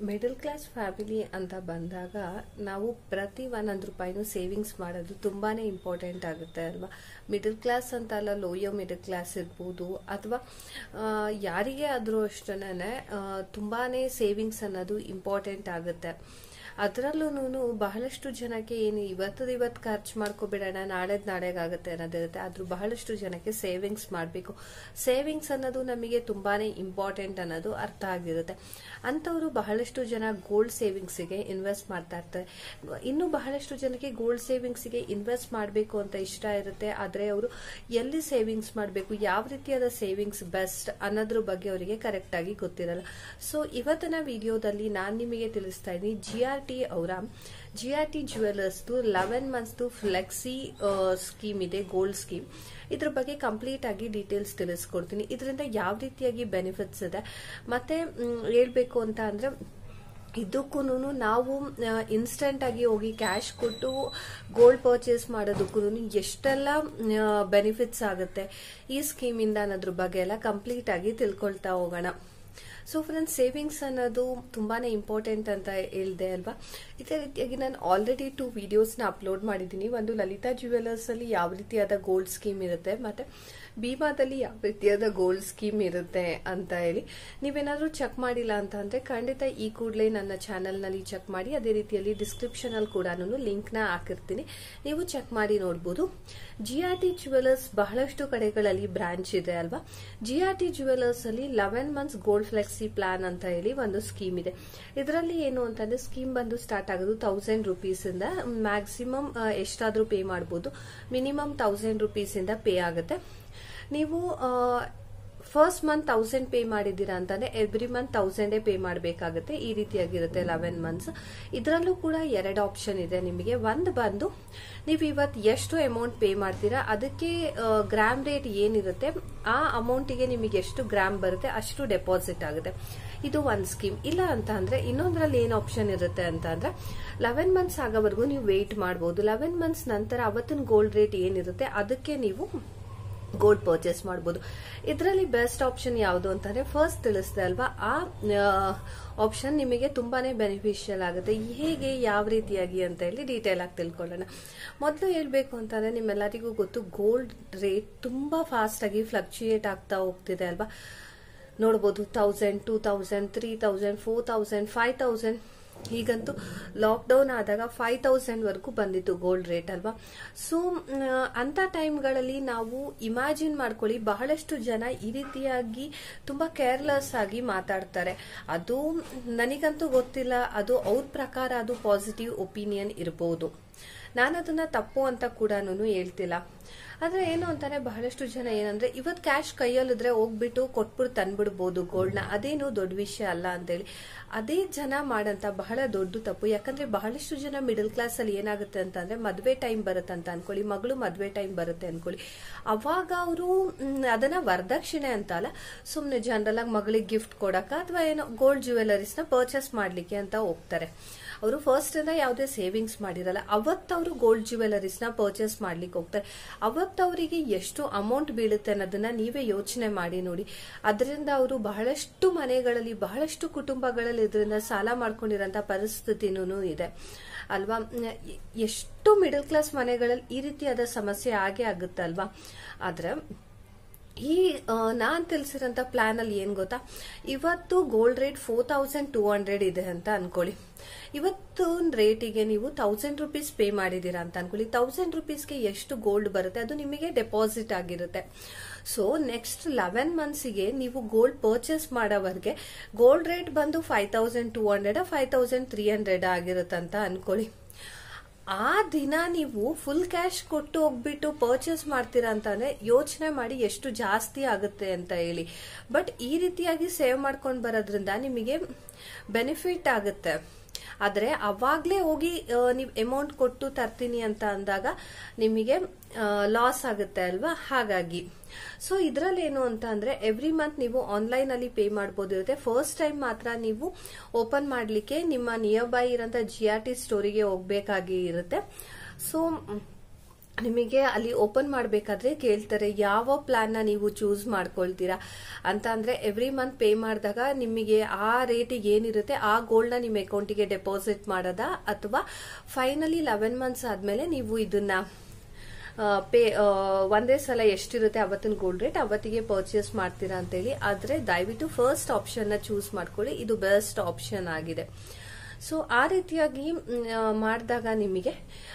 middle class family ಅಂತ ಬಂದಾಗ ನಾವು ಪ್ರತಿ ಒಂದೊಂದು ರೂಪಾಯಿನೂ ಸೇವಿಂಗ್ಸ್ ಮಾಡೋದು ತುಂಬಾನೇ ಇಂಪಾರ್ಟೆಂಟ್ ಆಗುತ್ತೆ ಅಲ್ವಾ ಮಿಡಲ್ ಕ್ಲಾಸ್ ಅಂತ ಅಲ್ಲ ಲೋಯರ್ ಮಿಡಲ್ ಕ್ಲಾಸ್ ಇರ್ಬೋದು ಅಥವಾ ಯಾರಿಗೇ ಆದರೂ ಅಷ್ಟೇ ತುಂಬಾನೇ ಸೇವಿಂಗ್ಸ್ ಅನ್ನೋದು ಇಂಪಾರ್ಟೆಂಟ್ ಆಗುತ್ತೆ ಅದರಲ್ಲೂ ಬಹಳಷ್ಟು ಜನಕ್ಕೆ ಏನು ಇವತ್ತದ ಇವತ್ತು ಖರ್ಚು ಮಾಡ್ಕೊಬಿಡೋಣ ನಾಳೆದ್ ನಾಳೆಗಾಗುತ್ತೆ ಅನ್ನೋದಿರುತ್ತೆ ಆದ್ರೂ ಬಹಳಷ್ಟು ಜನಕ್ಕೆ ಸೇವಿಂಗ್ಸ್ ಮಾಡಬೇಕು ಸೇವಿಂಗ್ಸ್ ಅನ್ನೋದು ನಮಗೆ ತುಂಬಾನೇ ಇಂಪಾರ್ಟೆಂಟ್ ಅನ್ನೋದು ಅರ್ಥ ಆಗಿರುತ್ತೆ ಅಂಥವ್ರು ಬಹಳಷ್ಟು ಜನ ಗೋಲ್ಡ್ ಸೇವಿಂಗ್ಸಿಗೆ ಇನ್ವೆಸ್ಟ್ ಮಾಡ್ತಾ ಇರ್ತಾರೆ ಇನ್ನು ಬಹಳಷ್ಟು ಜನಕ್ಕೆ ಗೋಲ್ಡ್ ಸೇವಿಂಗ್ಸಿಗೆ ಇನ್ವೆಸ್ಟ್ ಮಾಡಬೇಕು ಅಂತ ಇಷ್ಟ ಇರುತ್ತೆ ಆದರೆ ಅವರು ಎಲ್ಲಿ ಸೇವಿಂಗ್ಸ್ ಮಾಡಬೇಕು ಯಾವ ರೀತಿಯಾದ ಸೇವಿಂಗ್ಸ್ ಬೆಸ್ಟ್ ಅನ್ನೋದ್ರ ಬಗ್ಗೆ ಅವರಿಗೆ ಕರೆಕ್ಟ್ ಆಗಿ ಗೊತ್ತಿರಲ್ಲ ಸೊ ಇವತ್ತಿನ ವಿಡಿಯೋದಲ್ಲಿ ನಾನು ನಿಮಗೆ ತಿಳಿಸ್ತಾ ಇದ್ದೀನಿ ಜಿ ಆರ್ ಟಿ ಅವರ ಜಿ ಆರ್ ಟಿ ಜ್ಯುವೆಲರ್ಸ್ದು ಲೆವೆನ್ ಮಂತ್ಸ್ದು ಫ್ಲೆಕ್ಸಿ ಸ್ಕೀಮ್ ಇದೆ ಗೋಲ್ಡ್ ಸ್ಕೀಮ್ ಇದ್ರ ಬಗ್ಗೆ ಕಂಪ್ಲೀಟ್ ಆಗಿ ಡೀಟೇಲ್ಸ್ ತಿಳಿಸ್ಕೊಡ್ತೀನಿ ಇದರಿಂದ ಯಾವ ರೀತಿಯಾಗಿ ಬೆನಿಫಿಟ್ಸ್ ಇದೆ ಮತ್ತೆ ಹೇಳ್ಬೇಕು ಅಂತ ಅಂದ್ರೆ ಇದಕ್ಕೂ ನಾವು ಇನ್ಸ್ಟೆಂಟ್ ಆಗಿ ಹೋಗಿ ಕ್ಯಾಶ್ ಕೊಟ್ಟು ಗೋಲ್ಡ್ ಪರ್ಚೇಸ್ ಮಾಡೋದಕ್ಕೂ ಎಷ್ಟೆಲ್ಲ ಬೆನಿಫಿಟ್ಸ್ ಆಗುತ್ತೆ ಈ ಸ್ಕೀಮಿಂದ ಅನ್ನೋದ್ರ ಬಗ್ಗೆ ಎಲ್ಲ ಕಂಪ್ಲೀಟ್ ಆಗಿ ತಿಳ್ಕೊಳ್ತಾ ಹೋಗೋಣ ಸೊ ಫ್ರೆಂಡ್ಸ್ ಸೇವಿಂಗ್ಸ್ ಅನ್ನೋದು ತುಂಬಾನೇ ಇಂಪಾರ್ಟೆಂಟ್ ಅಂತ ಹೇಳಿದೆ ಅಲ್ವಾ ಇದೇ ರೀತಿಯಾಗಿ ನಾನು ಆಲ್ರೆಡಿ ಟೂ ವಿಡಿಯೋಸ್ನ ಅಪ್ಲೋಡ್ ಮಾಡಿದ್ದೀನಿ ಒಂದು ಲಲಿತಾ ಜ್ಯುವೆಲರ್ಸ್ ಅಲ್ಲಿ ಯಾವ ರೀತಿಯಾದ ಗೋಲ್ಡ್ ಸ್ಕೀಮ್ ಇರುತ್ತೆ ಮತ್ತೆ ಭೀಮಾದಲ್ಲಿ ಯಾವ ರೀತಿಯಾದ ಗೋಲ್ಡ್ ಸ್ಕೀಮ್ ಇರುತ್ತೆ ಅಂತ ಹೇಳಿ ನೀವೇನಾದ್ರೂ ಚೆಕ್ ಮಾಡಿಲ್ಲ ಅಂತ ಅಂದ್ರೆ ಖಂಡಿತ ಈ ಕೂಡಲೇ ನನ್ನ ಚಾನೆಲ್ ನಲ್ಲಿ ಚೆಕ್ ಮಾಡಿ ಅದೇ ರೀತಿಯಲ್ಲಿ ಡಿಸ್ಕ್ರಿಪ್ಷನ್ ಅಲ್ಲಿ ಕೂಡ ಲಿಂಕ್ ನ ಹಾಕಿರ್ತೀನಿ ನೀವು ಚೆಕ್ ಮಾಡಿ ನೋಡಬಹುದು ಜಿ ಆರ್ ಟಿ ಜ್ಯುವೆಲರ್ಸ್ ಬಹಳಷ್ಟು ಕಡೆಗಳಲ್ಲಿ ಬ್ರಾಂಚ್ ಇದೆ ಅಲ್ವಾ ಜಿ ಆರ್ ಟಿ ಜ್ಯುವೆಲರ್ಸ್ ಅಲ್ಲಿ eleven months gold flexi plan ಅಂತ ಹೇಳಿ ಒಂದು ಸ್ಕೀಮ್ ಇದೆ ಇದರಲ್ಲಿ ಏನು ಅಂತಂದ್ರೆ ಸ್ಕೀಮ್ ಬಂದು ಸ್ಟಾರ್ಟ್ ಆಗೋದು ತೌಸಂಡ್ ರುಪೀಸ್ ಇಂದ ಮ್ಯಾಕ್ಸಿಮಮ್ ಎಷ್ಟಾದ್ರೂ ಪೇ ಮಾಡಬಹುದು ಮಿನಿಮಮ್ ತೌಸಂಡ್ ರುಪೀಸ್ ಇಂದ ಪೇ ಆಗುತ್ತೆ ನೀವು ಫಸ್ಟ್ ಮಂತ್ ತೌಸಂಡ್ ಪೇ ಮಾಡಿದ್ದೀರಾ ಅಂತಂದ್ರೆ ಎವ್ರಿ ಮಂತ್ ತೌಸಂಡೇ ಪೇ ಮಾಡಬೇಕಾಗುತ್ತೆ ಈ ರೀತಿಯಾಗಿರುತ್ತೆ ಲೆವೆನ್ ಮಂತ್ಸ್ ಇದರಲ್ಲೂ ಕೂಡ ಎರಡು ಆಪ್ಷನ್ ಇದೆ ನಿಮಗೆ ಒಂದು ಬಂದು ನೀವು ಇವತ್ತು ಎಷ್ಟು ಅಮೌಂಟ್ ಪೇ ಮಾಡ್ತೀರಾ ಅದಕ್ಕೆ ಗ್ರಾಮ್ ರೇಟ್ ಏನಿರುತ್ತೆ ಆ ಅಮೌಂಟಿಗೆ ನಿಮಗೆ ಎಷ್ಟು ಗ್ರಾಮ್ ಬರುತ್ತೆ ಅಷ್ಟು ಡೆಪಾಸಿಟ್ ಆಗುತ್ತೆ ಇದು ಒಂದು ಸ್ಕೀಮ್ ಇಲ್ಲ ಅಂತ ಅಂದ್ರೆ ಇನ್ನೊಂದ್ರಲ್ಲಿ ಏನ್ ಆಪ್ಷನ್ ಇರುತ್ತೆ ಅಂತ ಅಂದ್ರೆ ಲೆವೆನ್ ಮಂತ್ಸ್ ಆಗೋವರೆಗೂ ನೀವು ವೇಟ್ ಮಾಡಬಹುದು ಲೆವೆನ್ ಮಂತ್ಸ್ ನಂತರ ಅವತ್ತಿನ ಗೋಲ್ಡ್ ರೇಟ್ ಏನಿರುತ್ತೆ ಅದಕ್ಕೆ ನೀವು ಗೋಲ್ಡ್ ಪರ್ಚೇಸ್ ಮಾಡಬಹುದು ಇದರಲ್ಲಿ ಬೆಸ್ಟ್ ಆಪ್ಷನ್ ಯಾವುದು ಅಂತಂದ್ರೆ ಫಸ್ಟ್ ತಿಳಿಸ್ದೆ ಅಲ್ವಾ ಆ ಆಪ್ಷನ್ ನಿಮಗೆ ತುಂಬಾನೇ ಬೆನಿಫಿಷಿಯಲ್ ಆಗುತ್ತೆ ಹೇಗೆ ಯಾವ ರೀತಿಯಾಗಿ ಅಂತ ಹೇಳಿ ಡೀಟೇಲ್ ಆಗಿ ತಿಳ್ಕೊಳ್ಳೋಣ ಮೊದಲು ಹೇಳ್ಬೇಕು ಅಂತಂದ್ರೆ ನಿಮ್ಮೆಲ್ಲರಿಗೂ ಗೊತ್ತು ಗೋಲ್ಡ್ ರೇಟ್ ತುಂಬಾ ಫಾಸ್ಟ್ ಆಗಿ ಫ್ಲಕ್ಚುಯೇಟ್ ಆಗ್ತಾ ಹೋಗ್ತಿದೆ ಅಲ್ವಾ ನೋಡ್ಬೋದು thousand two thousand three thousand four thousand five thousand ಈಗಂತೂ ಲಾಕ್ಡೌನ್ ಆದಾಗ ಫೈವ್ ತೌಸಂಡ್ ವರೆಗೂ ಬಂದಿತ್ತು ಗೋಲ್ಡ್ ರೇಟ್ ಅಲ್ವಾ ಸೊ ಅಂತ ಟೈಮ್ಗಳಲ್ಲಿ ನಾವು ಇಮ್ಯಾಜಿನ್ ಮಾಡ್ಕೊಳ್ಳಿ ಬಹಳಷ್ಟು ಜನ ಈ ರೀತಿಯಾಗಿ ತುಂಬಾ ಕೇರ್ಲೆಸ್ ಆಗಿ ಮಾತಾಡ್ತಾರೆ ಅದು ನನಗಂತೂ ಗೊತ್ತಿಲ್ಲ ಅದು ಅವ್ರ ಪ್ರಕಾರ ಅದು ಪಾಸಿಟಿವ್ ಒಪಿನಿಯನ್ ಇರಬಹುದು ನಾನು ಅದನ್ನ ತಪ್ಪು ಅಂತ ಕೂಡ ಹೇಳ್ತಿಲ್ಲ ಆದ್ರೆ ಏನು ಅಂತಾನೆ ಬಹಳಷ್ಟು ಜನ ಏನಂದ್ರೆ ಇವತ್ ಕ್ಯಾಶ್ ಕೈಯಲ್ಲಿದ್ರೆ ಹೋಗ್ಬಿಟ್ಟು ಕೊಟ್ಬಿಟ್ಟು ತಂದ್ಬಿಡ್ಬೋದು ಗೋಲ್ಡ್ನ ಅದೇನು ದೊಡ್ಡ ವಿಷಯ ಅಲ್ಲ ಅಂತೇಳಿ ಅದೇ ಜನ ಮಾಡಂತ ಬಹಳ ದೊಡ್ಡ ತಪ್ಪು ಯಾಕಂದ್ರೆ ಬಹಳಷ್ಟು ಜನ ಮಿಡಲ್ ಕ್ಲಾಸ್ ಅಲ್ಲಿ ಏನಾಗುತ್ತೆ ಅಂತಂದ್ರೆ ಮದ್ವೆ ಟೈಮ್ ಬರುತ್ತೆ ಅಂತ ಅನ್ಕೊಳ್ಳಿ ಮಗಳು ಮದ್ವೆ ಟೈಮ್ ಬರುತ್ತೆ ಅನ್ಕೊಳ್ಳಿ ಅವಾಗ ಅವರು ಅದನ್ನ ವರದಕ್ಷಿಣೆ ಅಂತ ಅಲ್ಲ ಸುಮ್ನೆ ಜನರಲ್ ಆಗಿ ಮಗಳಿಗೆ ಗಿಫ್ಟ್ ಕೊಡಕ ಅಥವಾ ಏನೋ ಗೋಲ್ಡ್ ಜ್ಯುವೆಲರೀಸ್ ನ ಪರ್ಚೇಸ್ ಮಾಡ್ಲಿಕ್ಕೆ ಅಂತ ಹೋಗ್ತಾರೆ ಅವರು ಫಸ್ಟ್ ಇಂದ ಯಾವುದೇ ಸೇವಿಂಗ್ಸ್ ಮಾಡಿರಲ್ಲ ಅವತ್ತವರು ಗೋಲ್ಡ್ ಜ್ಯುವೆಲರೀಸ್ ನ ಪರ್ಚೇಸ್ ಮಾಡ್ಲಿಕ್ಕೆ ಹೋಗ್ತಾರೆ ಅವತ್ತವರಿಗೆ ಎಷ್ಟು ಅಮೌಂಟ್ ಬೀಳುತ್ತೆ ಅನ್ನೋದನ್ನ ನೀವೇ ಯೋಚನೆ ಮಾಡಿ ನೋಡಿ ಅದರಿಂದ ಅವರು ಬಹಳಷ್ಟು ಮನೆಗಳಲ್ಲಿ ಬಹಳಷ್ಟು ಕುಟುಂಬಗಳಲ್ಲಿ ಇದರಿಂದ ಸಾಲ ಮಾಡ್ಕೊಂಡಿರೋಂಥ ಪರಿಸ್ಥಿತಿನೂ ಇದೆ ಅಲ್ವಾ ಎಷ್ಟು ಮಿಡಲ್ ಕ್ಲಾಸ್ ಮನೆಗಳಲ್ಲಿ ಈ ರೀತಿಯಾದ ಸಮಸ್ಯೆ ಆಗೇ ಆಗುತ್ತಲ್ವಾ ಆದ್ರೆ ಈ ನಾನ್ ತಿಳಿಸಿರೋಂಥ ಪ್ಲಾನ್ ಅಲ್ಲಿ ಏನ್ ಗೊತ್ತಾ ಇವತ್ತು gold rate four thousand two hundred ಇದೆ ಅಂತ ಅನ್ಕೊಳ್ಳಿ ಇವತ್ತು ರೇಟಿಗೆ ನೀವು ತೌಸಂಡ್ ರುಪೀಸ್ ಪೇ ಮಾಡಿದೀರಾ ಅಂತ ಅನ್ಕೊಳ್ಳಿ ತೌಸಂಡ್ ರುಪೀಸ್ಗೆ ಎಷ್ಟು ಗೋಲ್ಡ್ ಬರುತ್ತೆ ಅದು ನಿಮಗೆ ಡೆಪಾಸಿಟ್ ಆಗಿರುತ್ತೆ ಸೊ ನೆಕ್ಸ್ಟ್ ಲೆವೆನ್ ಮಂತ್ಸಿಗೆ ನೀವು ಗೋಲ್ಡ್ ಪರ್ಚೇಸ್ ಮಾಡೋವರೆಗೆ ಗೋಲ್ಡ್ ರೇಟ್ ಬಂದು five thousand two hundred five thousand three hundred ಆಗಿರುತ್ತಂತ ಅನ್ಕೊಳ್ಳಿ ಆ ದಿನ ನೀವು ಫುಲ್ ಕ್ಯಾಶ್ ಕೊಟ್ಟು ಹೋಗ್ಬಿಟ್ಟು ಪರ್ಚೇಸ್ ಮಾಡ್ತೀರಾ ಅಂತಂದ್ರೆ ಯೋಚನೆ ಮಾಡಿ ಎಷ್ಟು ಜಾಸ್ತಿ ಆಗುತ್ತೆ ಅಂತ ಹೇಳಿ ಬಟ್ ಈ ರೀತಿಯಾಗಿ ಸೇವ್ ಮಾಡ್ಕೊಂಡು ಬರೋದ್ರಿಂದ ನಿಮಗೆ ಬೆನಿಫಿಟ್ ಆಗುತ್ತೆ ಆದ್ರೆ ಅವಾಗ್ಲೇ ಹೋಗಿ ನೀವು ಅಮೌಂಟ್ ಕೊಟ್ಟು ತರ್ತೀನಿ ಅಂತ ಅಂದಾಗ ನಿಮಗೆ ಲಾಸ್ ಆಗುತ್ತೆ ಅಲ್ವಾ ಹಾಗಾಗಿ ಸೊ ಇದ್ರಲ್ಲಿ ಏನು ಅಂತ ಅಂದ್ರೆ ಎವ್ರಿ ಮಂತ್ ನೀವು ಆನ್ಲೈನ್ ಅಲ್ಲಿ ಪೇ ಮಾಡಬಹುದಿರುತ್ತೆ ಫಸ್ಟ್ ಟೈಮ್ ಮಾತ್ರ ನೀವು ಓಪನ್ ಮಾಡ್ಲಿಕ್ಕೆ ನಿಮ್ಮ ನಿಯರ್ ಬೈ ಇರೋಂಥ ಜಿ ಆರ್ ಟಿ ಸ್ಟೋರಿಗೆ ಹೋಗ್ಬೇಕಾಗಿ ಇರುತ್ತೆ ಸೊ ನಿಮಗೆ ಅಲ್ಲಿ ಓಪನ್ ಮಾಡಬೇಕಾದ್ರೆ ಕೇಳ್ತಾರೆ ಯಾವ ಪ್ಲಾನ್ನ ನೀವು ಚೂಸ್ ಮಾಡ್ಕೊಳ್ತೀರಾ ಅಂತ ಅಂದ್ರೆ ಎವ್ರಿ ಮಂತ್ ಪೇ ಮಾಡಿದಾಗ ನಿಮಗೆ ಆ ರೇಟಿಗೆ ಏನಿರುತ್ತೆ ಆ ಗೋಲ್ಡ್ನ ನಿಮ್ಮ ಅಕೌಂಟಿಗೆ ಡೆಪಾಸಿಟ್ ಮಾಡೋದಾ ಅಥವಾ ಫೈನಲಿ ಲೆವೆನ್ ಮಂತ್ಸ್ ಆದ್ಮೇಲೆ ನೀವು ಇದನ್ನ ಪೇ ಒಂದೇ ಸಲ ಎಷ್ಟಿರುತ್ತೆ ಅವತ್ತಿನ ಗೋಲ್ಡ್ ರೇಟ್ ಅವತ್ತಿಗೆ ಪರ್ಚೇಸ್ ಮಾಡ್ತೀರಾ ಅಂತೇಳಿ ಆದ್ರೆ ದಯವಿಟ್ಟು ಫಸ್ಟ್ ಆಪ್ಷನ್ ನ ಚೂಸ್ ಮಾಡ್ಕೊಳ್ಳಿ ಇದು ಬೆಸ್ಟ್ ಆಪ್ಷನ್ ಆಗಿದೆ ಸೊ ಆ ರೀತಿಯಾಗಿ ಮಾಡಿದಾಗ ನಿಮಗೆ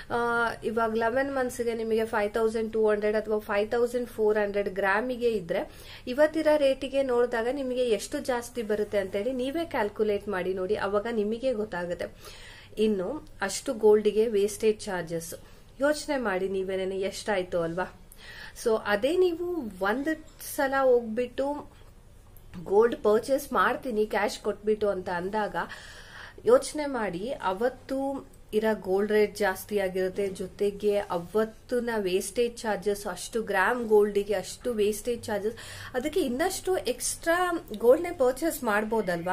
ಇವಾಗ ಲೆವೆನ್ ಮಂತ್ಸ್ಗೆ ನಿಮಗೆ ಫೈವ್ ತೌಸಂಡ್ ಟೂ ಹಂಡ್ರೆಡ್ ಅಥವಾ ಫೈವ್ ತೌಸಂಡ್ ಫೋರ್ ಹಂಡ್ರೆಡ್ ಗ್ರಾಮಿಗೆ ಇದ್ರೆ ಇವತ್ತಿರೋ ರೇಟಿಗೆ ನೋಡಿದಾಗ ನಿಮಗೆ ಎಷ್ಟು ಜಾಸ್ತಿ ಬರುತ್ತೆ ಅಂತೇಳಿ ನೀವೇ ಕ್ಯಾಲ್ಕುಲೇಟ್ ಮಾಡಿ ನೋಡಿ ಅವಾಗ ನಿಮಗೆ ಗೊತ್ತಾಗುತ್ತೆ ಇನ್ನು ಅಷ್ಟು ಗೋಲ್ಡ್ಗೆ ವೇಸ್ಟೇಜ್ ಚಾರ್ಜಸ್ ಯೋಚನೆ ಮಾಡಿ ನೀವೇನೇನೆ ಎಷ್ಟಾಯ್ತು ಅಲ್ವಾ ಸೊ ಅದೇ ನೀವು ಒಂದು ಸಲ ಹೋಗ್ಬಿಟ್ಟು ಗೋಲ್ಡ್ ಪರ್ಚೇಸ್ ಮಾಡ್ತೀನಿ ಕ್ಯಾಶ್ ಕೊಟ್ಬಿಟ್ಟು ಅಂತ ಅಂದಾಗ ಯೋಚನೆ ಮಾಡಿ ಅವತ್ತು ಇರೋ ಗೋಲ್ಡ್ ರೇಟ್ ಜಾಸ್ತಿ ಆಗಿರುತ್ತೆ ಜೊತೆಗೆ ಅವತ್ತಿನ ವೇಸ್ಟೇಜ್ ಚಾರ್ಜಸ್ ಅಷ್ಟು ಗ್ರಾಮ್ ಗೋಲ್ಡಿಗೆ ಅಷ್ಟು ವೇಸ್ಟೇಜ್ ಚಾರ್ಜಸ್ ಅದಕ್ಕೆ ಇನ್ನಷ್ಟು ಎಕ್ಸ್ಟ್ರಾ ಗೋಲ್ಡ್ನೇ ಪರ್ಚೇಸ್ ಮಾಡ್ಬೋದಲ್ವಾ